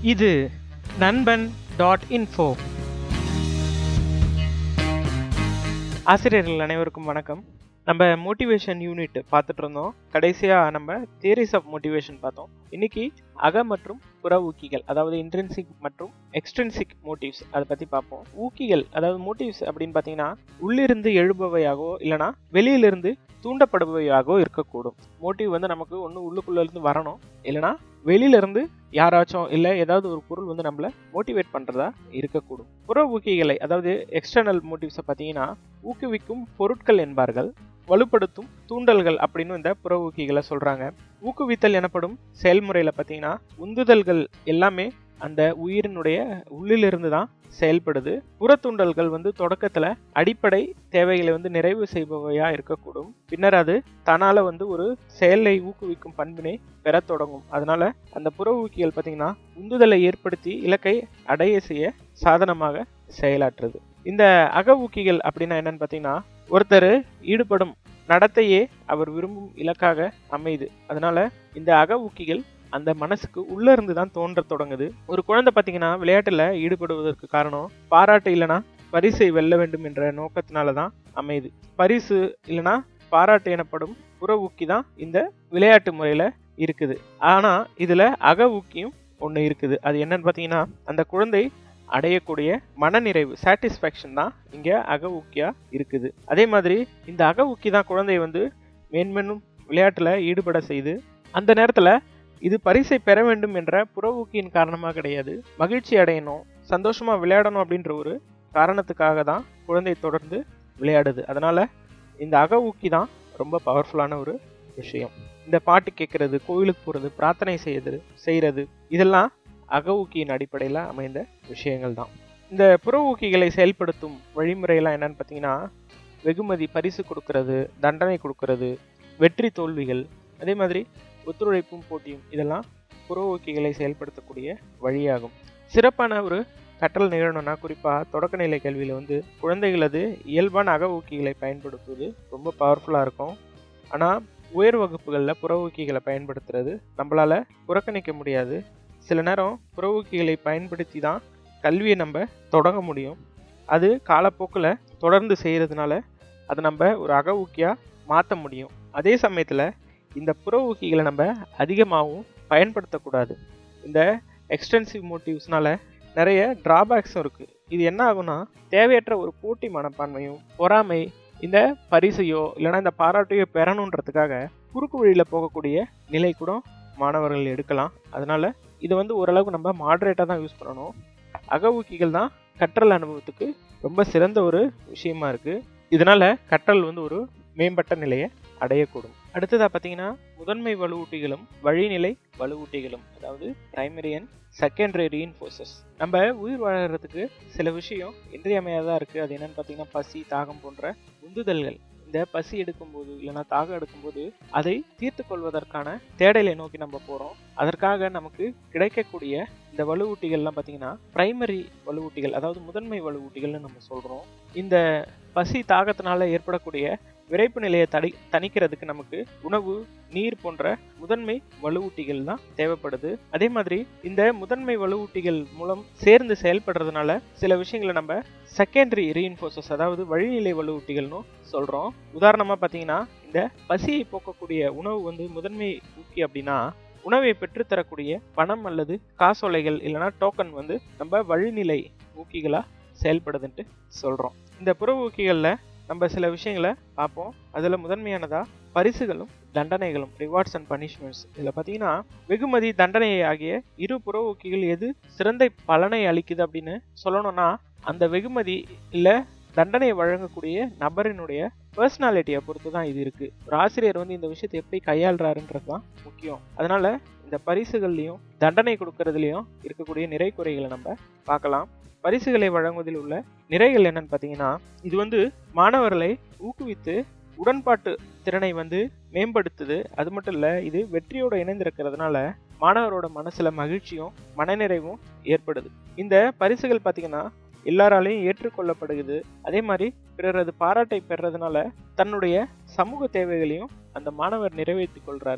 இது நண்பன் dot info ஆசிரியர்கள் அனைவருக்கும் வணக்கம் நம்ம மோட்டிவேஷன் யூனிட் பார்த்துட்டு இருந்தோம் கடைசியாக நம்ம தியரிஸ் ஆஃப் மோட்டிவேஷன் பார்த்தோம் இன்னைக்கு அக மற்றும் புற ஊக்கிகள் அதாவது இன்ட்ரென்சிக் மற்றும் எக்ஸ்ட்ரென்சிக் மோட்டிவ்ஸ் அதை பற்றி பார்ப்போம் ஊக்கிகள் அதாவது மோட்டிவ்ஸ் அப்படின்னு பார்த்தீங்கன்னா உள்ளிருந்து எழுபவையாகவோ இல்லைனா வெளியிலிருந்து தூண்டப்படுபவையாகவோ இருக்கக்கூடும் மோட்டிவ் வந்து நமக்கு ஒன்று உள்ளுக்குள்ள இருந்து வரணும் இல்லைனா வெளியில இருந்து யாராச்சும் இல்லை ஏதாவது ஒரு பொருள் வந்து நம்மள மோட்டிவேட் பண்றதா இருக்கக்கூடும் புற ஊக்கிகளை அதாவது எக்ஸ்டர்னல் மோட்டிவ்ஸை பார்த்தீங்கன்னா ஊக்குவிக்கும் பொருட்கள் என்பார்கள் வலுப்படுத்தும் தூண்டல்கள் அப்படின்னு இந்த புற ஊக்கிகளை சொல்றாங்க ஊக்குவித்தல் எனப்படும் செயல்முறையில பார்த்தீங்கன்னா உந்துதல்கள் எல்லாமே அந்த உயிரினுடைய உள்ளிலிருந்து தான் செயல்படுது புறத்தூண்டல்கள் வந்து தொடக்கத்துல அடிப்படை தேவைகளை வந்து நிறைவு செய்பவையா இருக்கக்கூடும் பின்னர் அது தனால வந்து ஒரு செயலை ஊக்குவிக்கும் பண்பினை பெற தொடங்கும் அதனால அந்த புற ஊக்கிகள் பார்த்தீங்கன்னா உந்துதலை ஏற்படுத்தி இலக்கை அடைய செய்ய சாதனமாக செயலாற்றுது இந்த அக ஊக்கிகள் அப்படின்னா என்னன்னு பார்த்தீங்கன்னா ஒருத்தர் ஈடுபடும் நடத்தையே அவர் விரும்பும் இலக்காக அமையுது அதனால இந்த அக ஊக்கிகள் அந்த மனசுக்கு உள்ள இருந்து தான் தோன்ற தொடங்குது ஒரு குழந்தை பார்த்தீங்கன்னா விளையாட்டுல ஈடுபடுவதற்கு காரணம் பாராட்டு இல்லைனா பரிசை வெல்ல வேண்டும் என்ற நோக்கத்தினால தான் அமையுது பரிசு இல்லைனா பாராட்டு எனப்படும் புற ஊக்கி தான் இந்த விளையாட்டு முறையில இருக்குது ஆனா இதுல அக ஊக்கியும் ஒன்று இருக்குது அது என்னன்னு பார்த்தீங்கன்னா அந்த குழந்தை அடையக்கூடிய மனநிறைவு சாட்டிஸ்ஃபேக்ஷன் தான் இங்க அக ஊக்கியா இருக்குது அதே மாதிரி இந்த அக ஊக்கி தான் குழந்தை வந்து மேன்மேலும் விளையாட்டுல ஈடுபட செய்து அந்த நேரத்துல இது பரிசை பெற வேண்டும் என்ற புற ஊக்கியின் காரணமாக கிடையாது மகிழ்ச்சி அடையணும் சந்தோஷமா விளையாடணும் அப்படின்ற ஒரு காரணத்துக்காக தான் குழந்தை தொடர்ந்து விளையாடுது அதனால இந்த அக ஊக்கி தான் ரொம்ப பவர்ஃபுல்லான ஒரு விஷயம் இந்த பாட்டு கேட்கறது கோயிலுக்கு போறது பிரார்த்தனை செய்யறது செய்யறது இதெல்லாம் அக ஊக்கியின் அடிப்படையில் அமைந்த விஷயங்கள் தான் இந்த புற ஊக்கிகளை செயல்படுத்தும் வழிமுறையெல்லாம் என்னன்னு பார்த்தீங்கன்னா வெகுமதி பரிசு கொடுக்கறது தண்டனை கொடுக்கறது வெற்றி தோல்விகள் அதே மாதிரி ஒத்துழைப்பும் போட்டியும் இதெல்லாம் புற ஊக்கிகளை செயல்படுத்தக்கூடிய வழியாகும் சிறப்பான ஒரு கற்றல் நிகழணும்னா குறிப்பாக தொடக்கநிலை கல்வியில் வந்து குழந்தைகளது இயல்பான அக ஊக்கிகளை பயன்படுத்துவது ரொம்ப பவர்ஃபுல்லாக இருக்கும் ஆனால் உயர் வகுப்புகளில் புற ஊக்கிகளை பயன்படுத்துறது நம்மளால் புறக்கணிக்க முடியாது சில நேரம் புற ஊக்கிகளை பயன்படுத்தி தான் கல்வியை நம்ம தொடங்க முடியும் அது காலப்போக்கில் தொடர்ந்து செய்கிறதுனால அதை நம்ம ஒரு அக ஊக்கியாக மாற்ற முடியும் அதே சமயத்தில் இந்த புற ஊக்கிகளை நம்ம அதிகமாகவும் பயன்படுத்தக்கூடாது இந்த எக்ஸ்டென்சிவ் மோட்டிவ்ஸ்னால நிறைய டிராபேக்ஸும் இருக்குது இது என்ன ஆகும்னா தேவையற்ற ஒரு போட்டி மனப்பான்மையும் பொறாமை இந்த பரிசையோ இல்லைனா இந்த பாராட்டையோ பெறணுன்றதுக்காக குறுக்கு வழியில் போகக்கூடிய நிலை கூட மாணவர்கள் எடுக்கலாம் அதனால இதை வந்து ஓரளவுக்கு நம்ம மாடரேட்டாக தான் யூஸ் பண்ணணும் அக ஊக்கிகள் தான் கற்றல் அனுபவத்துக்கு ரொம்ப சிறந்த ஒரு விஷயமா இருக்கு இதனால கற்றல் வந்து ஒரு மேம்பட்ட நிலையை அடையக்கூடும் அடுத்ததாக பார்த்தீங்கன்னா முதன்மை வலுவூட்டிகளும் வழிநிலை வலுவூட்டிகளும் அதாவது பிரைமரி அண்ட் செகண்டரி ரீஇன்ஃபோர்சஸ் நம்ம உயிர் வாழறதுக்கு சில விஷயம் இன்றியமையாததாக இருக்குது அது என்னன்னு பார்த்தீங்கன்னா பசி தாகம் போன்ற உந்துதல்கள் இந்த பசி எடுக்கும்போது இல்லைனா தாகம் எடுக்கும்போது அதை தீர்த்து கொள்வதற்கான தேடலை நோக்கி நம்ம போகிறோம் அதற்காக நமக்கு கிடைக்கக்கூடிய இந்த வலுவூட்டிகள்லாம் பார்த்தீங்கன்னா பிரைமரி வலுவூட்டிகள் அதாவது முதன்மை வலுவூட்டிகள்னு நம்ம சொல்கிறோம் இந்த பசி தாகத்தினால ஏற்படக்கூடிய விரைப்பு நிலையை தடை தணிக்கிறதுக்கு நமக்கு உணவு நீர் போன்ற முதன்மை வலுவூட்டிகள் தான் தேவைப்படுது அதே மாதிரி இந்த முதன்மை வலுவூட்டிகள் மூலம் சேர்ந்து செயல்படுறதுனால சில விஷயங்களை நம்ம செகண்டரி ரீஇன்ஃபோர்சஸ் அதாவது வழிநிலை வலுவூட்டிகள்னு சொல்றோம் உதாரணமா பார்த்தீங்கன்னா இந்த பசியை போக்கக்கூடிய உணவு வந்து முதன்மை ஊக்கி அப்படின்னா உணவை பெற்றுத்தரக்கூடிய பணம் அல்லது காசோலைகள் இல்லைனா டோக்கன் வந்து நம்ம வழிநிலை ஊக்கிகளா செயல்படுதுன்ட்டு சொல்றோம் இந்த புற ஊக்கிகளில் நம்ம சில விஷயங்களை பார்ப்போம் அதில் முதன்மையானதா பரிசுகளும் தண்டனைகளும் ரிவார்ட்ஸ் அண்ட் பனிஷ்மெண்ட்ஸ் இதில் பார்த்தீங்கன்னா வெகுமதி தண்டனை ஆகிய இரு புற ஊக்கிகள் எது சிறந்த பலனை அளிக்குது அப்படின்னு சொல்லணும்னா அந்த வெகுமதி இல்லை தண்டனையை வழங்கக்கூடிய நபரினுடைய பர்சனாலிட்டியை பொறுத்து தான் இது இருக்கு ஒரு ஆசிரியர் வந்து இந்த விஷயத்தை எப்படி கையாளுறாருன்றது தான் முக்கியம் அதனால இந்த பரிசுகள்லையும் தண்டனை கொடுக்கறதுலையும் இருக்கக்கூடிய நிறை குறைகளை நம்ம பார்க்கலாம் பரிசுகளை வழங்குவதில் உள்ள நிறைகள் என்னன்னு பார்த்தீங்கன்னா இது வந்து மாணவர்களை ஊக்குவித்து உடன்பாட்டு திறனை வந்து மேம்படுத்துது அது மட்டும் இல்லை இது வெற்றியோட இணைந்திருக்கிறதுனால மாணவரோட மனசுல மகிழ்ச்சியும் மனநிறைவும் ஏற்படுது இந்த பரிசுகள் பார்த்தீங்கன்னா எல்லாராலையும் ஏற்றுக்கொள்ளப்படுகிறது அதே மாதிரி பிறரது பாராட்டை பெறதுனால தன்னுடைய சமூக தேவைகளையும் அந்த மாணவர் நிறைவேற்றி கொள்றாரு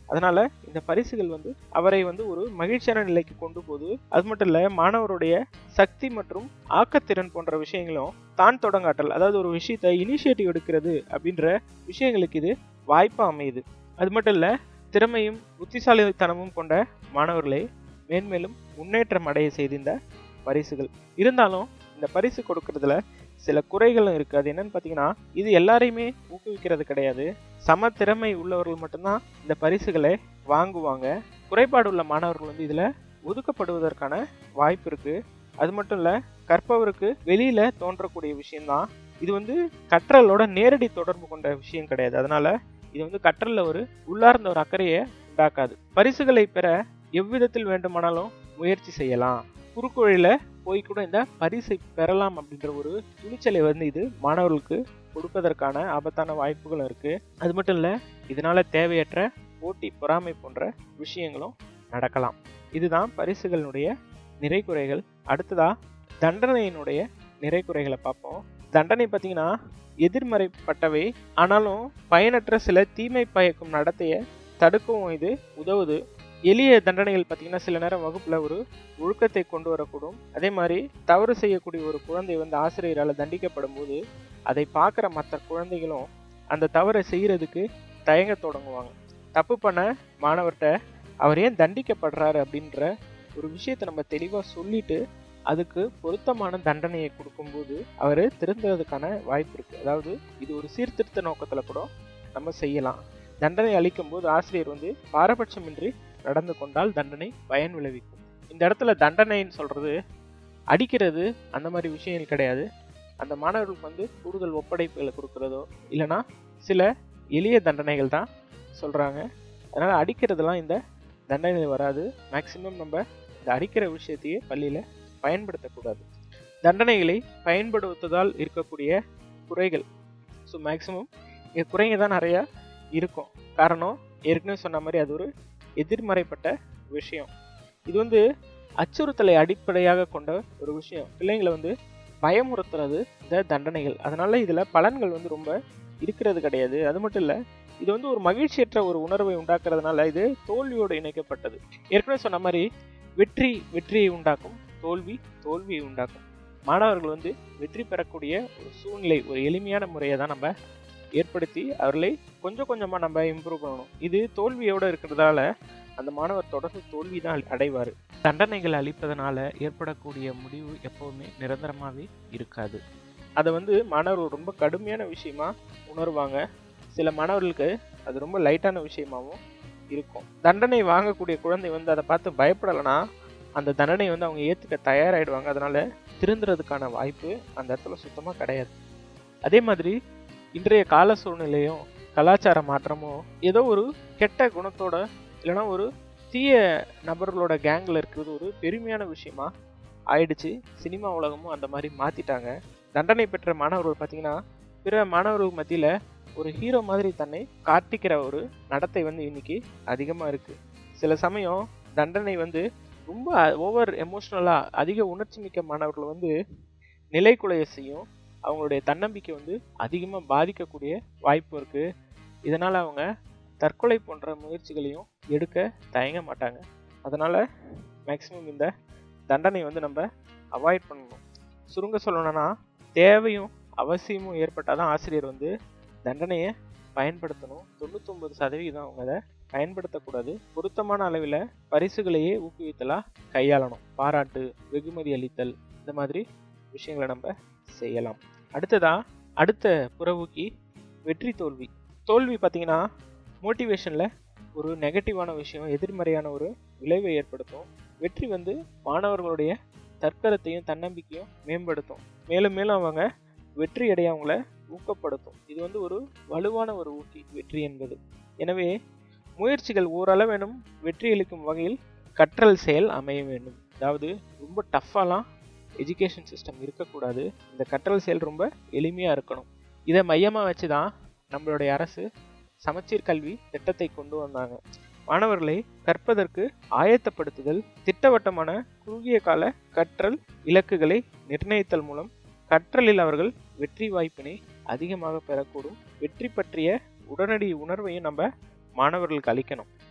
அதனால இந்த பரிசுகள் வந்து அவரை வந்து ஒரு மகிழ்ச்சியான நிலைக்கு கொண்டு போகுது அது மட்டும் இல்ல மாணவருடைய சக்தி மற்றும் ஆக்கத்திறன் போன்ற விஷயங்களும் தான் தொடங்காட்டல் அதாவது ஒரு விஷயத்தை இனிஷியேட்டிவ் எடுக்கிறது அப்படின்ற விஷயங்களுக்கு இது வாய்ப்பா அமையுது அது மட்டும் இல்ல திறமையும் புத்திசாலித்தனமும் கொண்ட மாணவர்களை மேன்மேலும் முன்னேற்றம் அடைய செய்து இந்த பரிசுகள் இருந்தாலும் இந்த பரிசு கொடுக்கறதுல சில குறைகளும் இருக்கு அது என்னன்னு பாத்தீங்கன்னா இது எல்லாரையுமே ஊக்குவிக்கிறது கிடையாது சம திறமை உள்ளவர்கள் மட்டும்தான் இந்த பரிசுகளை வாங்குவாங்க குறைபாடு உள்ள மாணவர்கள் வந்து இதுல ஒதுக்கப்படுவதற்கான வாய்ப்பு இருக்கு அது மட்டும் இல்ல கற்பவருக்கு வெளியில தோன்றக்கூடிய விஷயம்தான் இது வந்து கற்றலோட நேரடி தொடர்பு கொண்ட விஷயம் கிடையாது அதனால இது வந்து கற்றல்ல ஒரு உள்ளார்ந்த ஒரு அக்கறையை உண்டாக்காது பரிசுகளை பெற எவ்விதத்தில் வேண்டுமானாலும் முயற்சி செய்யலாம் குறுக்குவழியில போய் கூட இந்த பரிசை பெறலாம் அப்படின்ற ஒரு துணிச்சலை வந்து இது மாணவர்களுக்கு கொடுப்பதற்கான ஆபத்தான வாய்ப்புகளும் இருக்கு அது மட்டும் இல்ல இதனால தேவையற்ற போட்டி பொறாமை போன்ற விஷயங்களும் நடக்கலாம் இதுதான் பரிசுகளுடைய நிறை குறைகள் அடுத்ததா தண்டனையினுடைய நிறை குறைகளை பார்ப்போம் தண்டனை பார்த்தீங்கன்னா எதிர்மறைப்பட்டவை ஆனாலும் பயனற்ற சில தீமை பயக்கும் நடத்தையை தடுக்கவும் இது உதவுது எளிய தண்டனைகள் பார்த்தீங்கன்னா சில நேரம் வகுப்பில் ஒரு ஒழுக்கத்தை கொண்டு வரக்கூடும் அதே மாதிரி தவறு செய்யக்கூடிய ஒரு குழந்தை வந்து ஆசிரியரால் தண்டிக்கப்படும் போது அதை பார்க்குற மற்ற குழந்தைகளும் அந்த தவறை செய்யறதுக்கு தயங்க தொடங்குவாங்க தப்பு பண்ண மாணவர்கிட்ட அவர் ஏன் தண்டிக்கப்படுறாரு அப்படின்ற ஒரு விஷயத்தை நம்ம தெளிவாக சொல்லிட்டு அதுக்கு பொருத்தமான தண்டனையை கொடுக்கும்போது அவர் திருந்துறதுக்கான வாய்ப்பு இருக்கு அதாவது இது ஒரு சீர்திருத்த நோக்கத்தில் கூட நம்ம செய்யலாம் தண்டனை அளிக்கும் போது ஆசிரியர் வந்து பாரபட்சமின்றி நடந்து கொண்டால் தண்டனை பயன் விளைவிக்கும் இந்த இடத்துல தண்டனைன்னு சொல்றது அடிக்கிறது அந்த மாதிரி விஷயங்கள் கிடையாது அந்த மாணவர்களுக்கு வந்து கூடுதல் ஒப்படைப்புகளை கொடுக்கறதோ இல்லைன்னா சில எளிய தண்டனைகள் தான் சொல்றாங்க அதனால அடிக்கிறதுலாம் இந்த தண்டனை வராது மேக்சிமம் நம்ம இந்த அடிக்கிற விஷயத்தையே பள்ளியில பயன்படுத்தக்கூடாது தண்டனைகளை பயன்படுத்துவதால் இருக்கக்கூடிய குறைகள் ஸோ மேக்சிமம் இங்கே குறைங்க தான் நிறையா இருக்கும் காரணம் ஏற்கனவே சொன்ன மாதிரி அது ஒரு எதிர்மறைப்பட்ட விஷயம் இது வந்து அச்சுறுத்தலை அடிப்படையாக கொண்ட ஒரு விஷயம் பிள்ளைங்களை வந்து பயமுறுத்துறது இந்த தண்டனைகள் அதனால இதுல பலன்கள் வந்து ரொம்ப இருக்கிறது கிடையாது அது மட்டும் இல்ல இது வந்து ஒரு மகிழ்ச்சியற்ற ஒரு உணர்வை உண்டாக்குறதுனால இது தோல்வியோடு இணைக்கப்பட்டது ஏற்கனவே சொன்ன மாதிரி வெற்றி வெற்றியை உண்டாக்கும் தோல்வி தோல்வியை உண்டாக்கும் மாணவர்கள் வந்து வெற்றி பெறக்கூடிய ஒரு சூழ்நிலை ஒரு எளிமையான முறையை தான் நம்ம ஏற்படுத்தி அவர்களை கொஞ்சம் கொஞ்சமாக நம்ம இம்ப்ரூவ் பண்ணணும் இது தோல்வியோடு இருக்கிறதால அந்த மாணவர் தொடர்ந்து தோல்வி தான் அடைவார் தண்டனைகள் அளிப்பதனால ஏற்படக்கூடிய முடிவு எப்போவுமே நிரந்தரமாகவே இருக்காது அதை வந்து மாணவர்கள் ரொம்ப கடுமையான விஷயமா உணர்வாங்க சில மாணவர்களுக்கு அது ரொம்ப லைட்டான விஷயமாவும் இருக்கும் தண்டனை வாங்கக்கூடிய குழந்தை வந்து அதை பார்த்து பயப்படலைன்னா அந்த தண்டனை வந்து அவங்க ஏற்றுக்க தயாராகிடுவாங்க அதனால திருந்துறதுக்கான வாய்ப்பு அந்த இடத்துல சுத்தமாக கிடையாது அதே மாதிரி இன்றைய கால சூழ்நிலையும் கலாச்சார மாற்றமும் ஏதோ ஒரு கெட்ட குணத்தோட இல்லைன்னா ஒரு தீய நபர்களோட கேங்கில் இருக்கிறது ஒரு பெருமையான விஷயமா ஆயிடுச்சு சினிமா உலகமும் அந்த மாதிரி மாற்றிட்டாங்க தண்டனை பெற்ற மாணவர்கள் பார்த்தீங்கன்னா பிற மாணவர்கள் மத்தியில் ஒரு ஹீரோ மாதிரி தன்னை காட்டிக்கிற ஒரு நடத்தை வந்து இன்னைக்கு அதிகமாக இருக்குது சில சமயம் தண்டனை வந்து ரொம்ப ஓவர் எமோஷ்னலாக அதிக உணர்ச்சி மிக்க மாணவர்களை வந்து நிலைக்குலைய செய்யும் அவங்களுடைய தன்னம்பிக்கை வந்து அதிகமாக பாதிக்கக்கூடிய வாய்ப்பு இருக்குது இதனால் அவங்க தற்கொலை போன்ற முயற்சிகளையும் எடுக்க தயங்க மாட்டாங்க அதனால் மேக்ஸிமம் இந்த தண்டனை வந்து நம்ம அவாய்ட் பண்ணணும் சுருங்க சொல்லணும்னா தேவையும் அவசியமும் ஏற்பட்டால் தான் ஆசிரியர் வந்து தண்டனையை பயன்படுத்தணும் தொண்ணூத்தொம்பது சதவிகிதம் அவங்க அதை பயன்படுத்தக்கூடாது பொருத்தமான அளவில் பரிசுகளையே ஊக்குவித்தலாக கையாளணும் பாராட்டு வெகுமதி அளித்தல் இந்த மாதிரி விஷயங்களை நம்ம செய்யலாம் அடுத்ததா அடுத்த புறவூக்கி வெற்றி தோல்வி தோல்வி பார்த்தீங்கன்னா மோட்டிவேஷனில் ஒரு நெகட்டிவான விஷயம் எதிர்மறையான ஒரு விளைவை ஏற்படுத்தும் வெற்றி வந்து மாணவர்களுடைய தற்கரத்தையும் தன்னம்பிக்கையும் மேம்படுத்தும் மேலும் மேலும் அவங்க வெற்றி அடைய அவங்கள ஊக்கப்படுத்தும் இது வந்து ஒரு வலுவான ஒரு ஊக்கி வெற்றி என்பது எனவே முயற்சிகள் ஓரளவேனும் வெற்றி அளிக்கும் வகையில் கற்றல் செயல் அமைய வேண்டும் அதாவது ரொம்ப டஃப்பாலாம் எஜுகேஷன் சிஸ்டம் இருக்கக்கூடாது இந்த கற்றல் செயல் ரொம்ப எளிமையாக இருக்கணும் இதை மையமாக வச்சு தான் நம்மளுடைய அரசு சமச்சீர் கல்வி திட்டத்தை கொண்டு வந்தாங்க மாணவர்களை கற்பதற்கு ஆயத்தப்படுத்துதல் திட்டவட்டமான குறுகிய கால கற்றல் இலக்குகளை நிர்ணயித்தல் மூலம் கற்றலில் அவர்கள் வெற்றி வாய்ப்பினை அதிகமாக பெறக்கூடும் வெற்றி பற்றிய உடனடி உணர்வையும் நம்ம மாணவர்களுக்கு அளிக்கணும்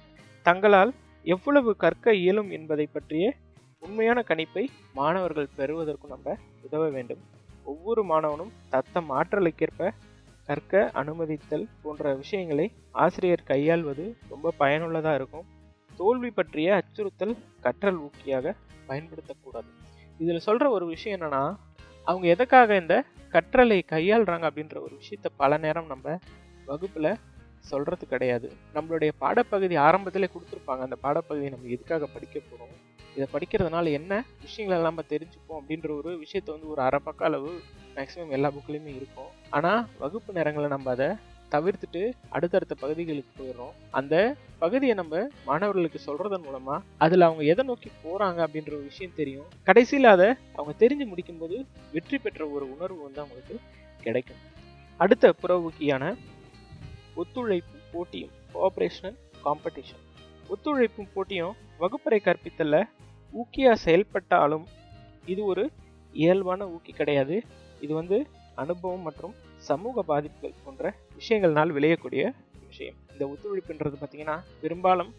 தங்களால் எவ்வளவு கற்க இயலும் என்பதை பற்றிய உண்மையான கணிப்பை மாணவர்கள் பெறுவதற்கும் நம்ம உதவ வேண்டும் ஒவ்வொரு மாணவனும் தத்தம் ஆற்றலுக்கேற்ப கற்க அனுமதித்தல் போன்ற விஷயங்களை ஆசிரியர் கையாள்வது ரொம்ப பயனுள்ளதாக இருக்கும் தோல்வி பற்றிய அச்சுறுத்தல் கற்றல் ஊக்கியாக பயன்படுத்தக்கூடாது இதில் சொல்கிற ஒரு விஷயம் என்னன்னா அவங்க எதுக்காக இந்த கற்றலை கையாளுறாங்க அப்படின்ற ஒரு விஷயத்த பல நேரம் நம்ம வகுப்பில் சொல்கிறது கிடையாது நம்மளுடைய பாடப்பகுதி ஆரம்பத்திலே கொடுத்துருப்பாங்க அந்த பாடப்பகுதியை நம்ம எதுக்காக படிக்க போகிறோம் இதை படிக்கிறதுனால என்ன விஷயங்கள் எல்லாம் நம்ம தெரிஞ்சுப்போம் அப்படின்ற ஒரு விஷயத்த வந்து ஒரு அரை பக்க அளவு மேக்ஸிமம் எல்லா புக்லேயுமே இருக்கும் ஆனால் வகுப்பு நேரங்களில் நம்ம அதை தவிர்த்துட்டு அடுத்தடுத்த பகுதிகளுக்கு போயிடுறோம் அந்த பகுதியை நம்ம மாணவர்களுக்கு சொல்றதன் மூலமா அதுல அவங்க எதை நோக்கி போறாங்க அப்படின்ற ஒரு விஷயம் தெரியும் கடைசியில் அதை அவங்க தெரிஞ்சு முடிக்கும்போது வெற்றி பெற்ற ஒரு உணர்வு வந்து அவங்களுக்கு கிடைக்கும் அடுத்த புறவுக்கியான ஒத்துழைப்பும் போட்டியும் கோஆபரேஷன் காம்படிஷன் ஒத்துழைப்பும் போட்டியும் வகுப்பறை கற்பித்தல்ல ஊக்கியா செயல்பட்டாலும் இது ஒரு இயல்பான ஊக்கி கிடையாது இது வந்து அனுபவம் மற்றும் சமூக பாதிப்புகள் போன்ற விஷயங்கள்னால் விளையக்கூடிய விஷயம் இந்த ஒத்துழைப்புன்றது பார்த்தீங்கன்னா பெரும்பாலும்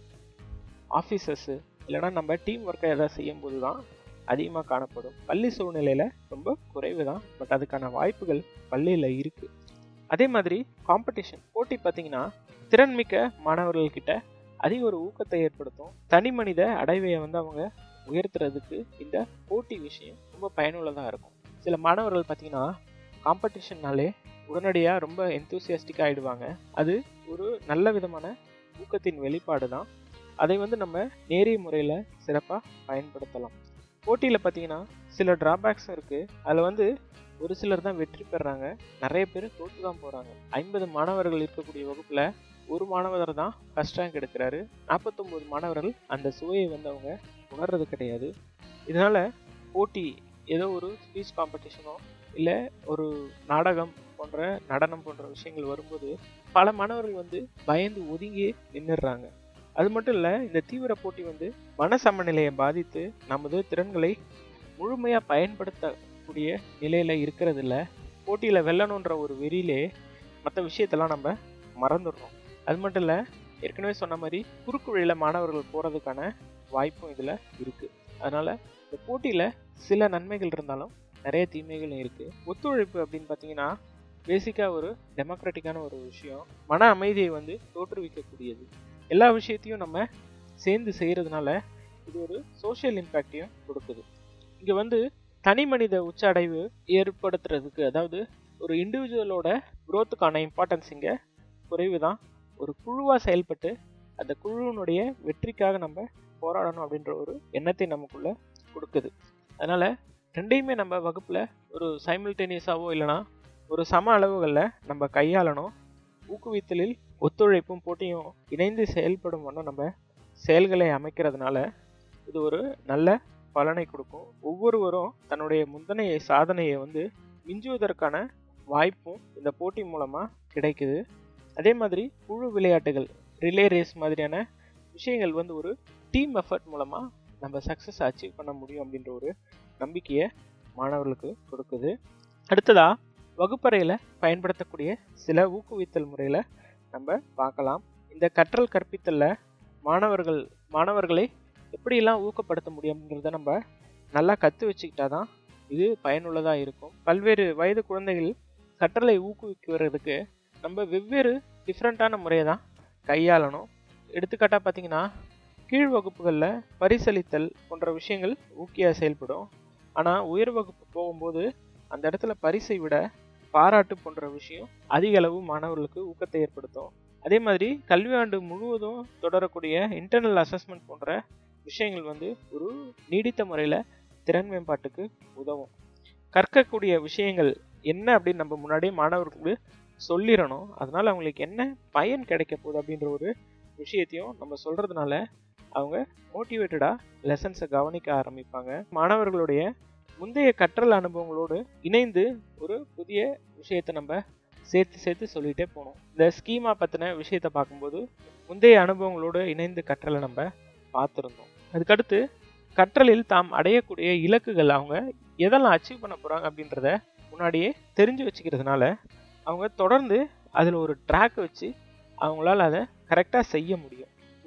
ஆஃபீஸர்ஸு இல்லைனா நம்ம டீம் ஒர்க்கை எதாவது செய்யும்போது தான் அதிகமாக காணப்படும் பள்ளி சூழ்நிலையில் ரொம்ப குறைவு தான் பட் அதுக்கான வாய்ப்புகள் பள்ளியில் இருக்குது அதே மாதிரி காம்படிஷன் போட்டி பார்த்தீங்கன்னா திறன்மிக்க மாணவர்கள்கிட்ட அதிக ஒரு ஊக்கத்தை ஏற்படுத்தும் தனி மனித அடைவையை வந்து அவங்க உயர்த்துறதுக்கு இந்த போட்டி விஷயம் ரொம்ப பயனுள்ளதாக இருக்கும் சில மாணவர்கள் பார்த்தீங்கன்னா காம்படிஷன்னாலே உடனடியாக ரொம்ப எந்தூசியாஸ்டிக் ஆகிடுவாங்க அது ஒரு நல்ல விதமான ஊக்கத்தின் வெளிப்பாடு தான் அதை வந்து நம்ம நேரிய முறையில் சிறப்பாக பயன்படுத்தலாம் போட்டியில் பார்த்தீங்கன்னா சில ட்ராபேக்ஸும் இருக்குது அதில் வந்து ஒரு சிலர் தான் வெற்றி பெறாங்க நிறைய பேர் தோற்று தான் போகிறாங்க ஐம்பது மாணவர்கள் இருக்கக்கூடிய வகுப்பில் ஒரு மாணவர் தான் ஃபஸ்ட் ரேங்க் எடுக்கிறாரு நாற்பத்தொம்போது மாணவர்கள் அந்த சுவையை வந்து அவங்க உணர்றது கிடையாது இதனால் போட்டி ஏதோ ஒரு ஸ்பீச் காம்படிஷனோ இல்லை ஒரு நாடகம் போன்ற நடனம் போன்ற விஷயங்கள் வரும்போது பல மாணவர்கள் வந்து பயந்து ஒதுங்கி நின்றுடுறாங்க அது மட்டும் இல்லை இந்த தீவிர போட்டி வந்து மன சமநிலையை பாதித்து நமது திறன்களை முழுமையாக பயன்படுத்தக்கூடிய நிலையில் இருக்கிறது இல்லை போட்டியில் வெல்லணுன்ற ஒரு வெறியிலே மற்ற விஷயத்தெல்லாம் நம்ம மறந்துடுறோம் அது மட்டும் இல்லை ஏற்கனவே சொன்ன மாதிரி குறுக்கு வழியில் மாணவர்கள் போகிறதுக்கான வாய்ப்பும் இதில் இருக்குது அதனால் இந்த போட்டியில் சில நன்மைகள் இருந்தாலும் நிறைய தீமைகளும் இருக்குது ஒத்துழைப்பு அப்படின்னு பார்த்தீங்கன்னா பேசிக்காக ஒரு டெமோக்ராட்டிக்கான ஒரு விஷயம் மன அமைதியை வந்து தோற்றுவிக்கக்கூடியது எல்லா விஷயத்தையும் நம்ம சேர்ந்து செய்கிறதுனால இது ஒரு சோஷியல் இம்பேக்டையும் கொடுக்குது இங்கே வந்து தனி மனித உச்ச அடைவு ஏற்படுத்துறதுக்கு அதாவது ஒரு இண்டிவிஜுவலோட குரோத்துக்கான இம்பார்ட்டன்ஸ் இங்கே குறைவு தான் ஒரு குழுவாக செயல்பட்டு அந்த குழுவினுடைய வெற்றிக்காக நம்ம போராடணும் அப்படின்ற ஒரு எண்ணத்தை நமக்குள்ள கொடுக்குது அதனால் ரெண்டையுமே நம்ம வகுப்பில் ஒரு சைமில்டேனியஸாவோ இல்லைனா ஒரு சம அளவுகளில் நம்ம கையாளணும் ஊக்குவித்தலில் ஒத்துழைப்பும் போட்டியும் இணைந்து செயல்படும் வண்ணம் நம்ம செயல்களை அமைக்கிறதுனால இது ஒரு நல்ல பலனை கொடுக்கும் ஒவ்வொருவரும் தன்னுடைய முந்தனைய சாதனையை வந்து மிஞ்சுவதற்கான வாய்ப்பும் இந்த போட்டி மூலமாக கிடைக்குது அதே மாதிரி குழு விளையாட்டுகள் ரிலே ரேஸ் மாதிரியான விஷயங்கள் வந்து ஒரு டீம் எஃபர்ட் மூலமாக நம்ம சக்ஸஸ் அச்சீவ் பண்ண முடியும் அப்படின்ற ஒரு நம்பிக்கையை மாணவர்களுக்கு கொடுக்குது அடுத்ததாக வகுப்பறையில் பயன்படுத்தக்கூடிய சில ஊக்குவித்தல் முறையில் நம்ம பார்க்கலாம் இந்த கற்றல் கற்பித்தலில் மாணவர்கள் மாணவர்களை எப்படியெல்லாம் ஊக்கப்படுத்த முடியும்ன்றத நம்ம நல்லா கற்று வச்சுக்கிட்டா தான் இது பயனுள்ளதாக இருக்கும் பல்வேறு வயது குழந்தைகள் கற்றலை ஊக்குவிக்கிறதுக்கு நம்ம வெவ்வேறு டிஃப்ரெண்ட்டான முறையை தான் கையாளணும் எடுத்துக்காட்டாக பார்த்தீங்கன்னா கீழ் வகுப்புகளில் பரிசளித்தல் போன்ற விஷயங்கள் ஊக்கியாக செயல்படும் ஆனால் உயர் வகுப்பு போகும்போது அந்த இடத்துல பரிசை விட பாராட்டு போன்ற விஷயம் அதிக அளவு மாணவர்களுக்கு ஊக்கத்தை ஏற்படுத்தும் அதே மாதிரி கல்வி ஆண்டு முழுவதும் தொடரக்கூடிய இன்டர்னல் அசஸ்மெண்ட் போன்ற விஷயங்கள் வந்து ஒரு நீடித்த முறையில் திறன் மேம்பாட்டுக்கு உதவும் கற்கக்கூடிய விஷயங்கள் என்ன அப்படின்னு நம்ம முன்னாடியே மாணவர்களுக்கு சொல்லிடணும் அதனால அவங்களுக்கு என்ன பயன் கிடைக்க போகுது அப்படின்ற ஒரு விஷயத்தையும் நம்ம சொல்றதுனால அவங்க மோட்டிவேட்டடாக லெசன்ஸை கவனிக்க ஆரம்பிப்பாங்க மாணவர்களுடைய முந்தைய கற்றல் அனுபவங்களோடு இணைந்து ஒரு புதிய விஷயத்தை நம்ம சேர்த்து சேர்த்து சொல்லிகிட்டே போகணும் இந்த ஸ்கீமா பற்றின விஷயத்தை பார்க்கும்போது முந்தைய அனுபவங்களோடு இணைந்து கற்றலை நம்ம பார்த்துருந்தோம் அதுக்கடுத்து கற்றலில் தாம் அடையக்கூடிய இலக்குகள் அவங்க எதெல்லாம் அச்சீவ் பண்ண போகிறாங்க அப்படின்றத முன்னாடியே தெரிஞ்சு வச்சுக்கிறதுனால அவங்க தொடர்ந்து அதில் ஒரு ட்ராக் வச்சு அவங்களால அதை கரெக்டாக செய்ய முடியும்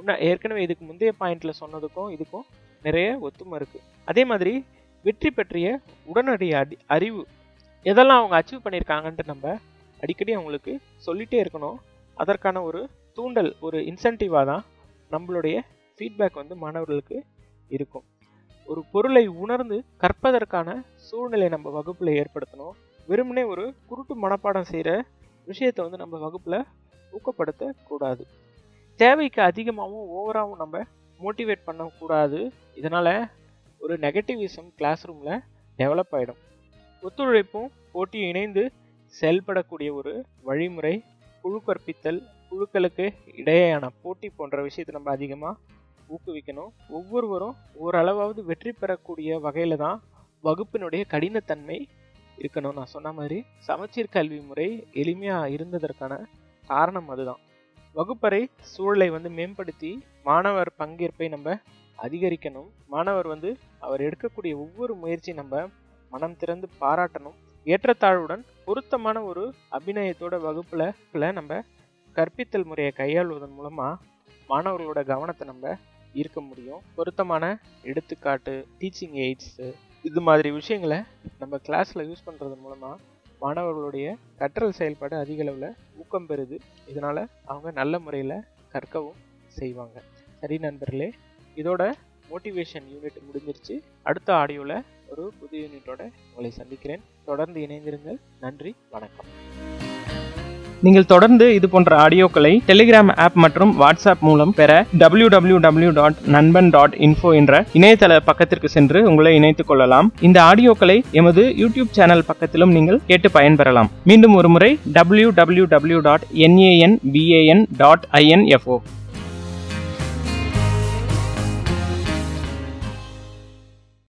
முன்ன ஏற்கனவே இதுக்கு முந்தைய பாயிண்ட்ல சொன்னதுக்கும் இதுக்கும் நிறைய ஒத்துமை இருக்கு அதே மாதிரி வெற்றி பற்றிய உடனடி அடி அறிவு எதெல்லாம் அவங்க அச்சீவ் பண்ணியிருக்காங்கன்ட்டு நம்ம அடிக்கடி அவங்களுக்கு சொல்லிட்டே இருக்கணும் அதற்கான ஒரு தூண்டல் ஒரு இன்சென்டிவாக தான் நம்மளுடைய ஃபீட்பேக் வந்து மாணவர்களுக்கு இருக்கும் ஒரு பொருளை உணர்ந்து கற்பதற்கான சூழ்நிலை நம்ம வகுப்பில் ஏற்படுத்தணும் வெறுமனே ஒரு குருட்டு மனப்பாடம் செய்கிற விஷயத்தை வந்து நம்ம வகுப்பில் ஊக்கப்படுத்தக்கூடாது தேவைக்கு அதிகமாகவும் ஓவராகவும் நம்ம மோட்டிவேட் பண்ணக்கூடாது இதனால் ஒரு நெகட்டிவிசம் கிளாஸ் ரூமில் டெவலப் ஆகிடும் ஒத்துழைப்பும் போட்டியும் இணைந்து செயல்படக்கூடிய ஒரு வழிமுறை குழு கற்பித்தல் குழுக்களுக்கு இடையேயான போட்டி போன்ற விஷயத்தை நம்ம அதிகமாக ஊக்குவிக்கணும் ஒவ்வொருவரும் ஓரளவாவது வெற்றி பெறக்கூடிய வகையில் தான் வகுப்பினுடைய கடினத்தன்மை இருக்கணும் நான் சொன்ன மாதிரி சமச்சீர் கல்வி முறை எளிமையாக இருந்ததற்கான காரணம் அதுதான் வகுப்பறை சூழலை வந்து மேம்படுத்தி மாணவர் பங்கேற்பை நம்ம அதிகரிக்கணும் மாணவர் வந்து அவர் எடுக்கக்கூடிய ஒவ்வொரு முயற்சி நம்ம மனம் திறந்து பாராட்டணும் ஏற்றத்தாழ்வுடன் பொருத்தமான ஒரு அபிநயத்தோட வகுப்புல நம்ம கற்பித்தல் முறையை கையாளுவதன் மூலமா மாணவர்களோட கவனத்தை நம்ம ஈர்க்க முடியும் பொருத்தமான எடுத்துக்காட்டு டீச்சிங் எய்ட்ஸ் இது மாதிரி விஷயங்களை நம்ம கிளாஸ்ல யூஸ் பண்றது மூலமா மாணவர்களுடைய கற்றல் செயல்பாடு அதிக அளவில் ஊக்கம் பெறுது இதனால அவங்க நல்ல முறையில் கற்கவும் செய்வாங்க சரி நண்பர்களே இதோட மோட்டிவேஷன் யூனிட் முடிஞ்சிருச்சு அடுத்த ஆடியோவில் ஒரு புது யூனிட்டோட உங்களை சந்திக்கிறேன் தொடர்ந்து இணைந்திருங்கள் நன்றி வணக்கம் நீங்கள் தொடர்ந்து இது போன்ற ஆடியோக்களை டெலிகிராம் ஆப் மற்றும் வாட்ஸ்அப் மூலம் பெற W W W dot Nanban dot info என்ற இணையதள பக்கத்திற்கு சென்று உங்களை இணைத்துக் கொள்ளலாம் இந்த ஆடியோக்களை எமது யூடியூப் சேனல் பக்கத்திலும் நீங்கள் கேட்டு பயன்பெறலாம் மீண்டும் ஒரு முறை W W W dot N A N B A N dot info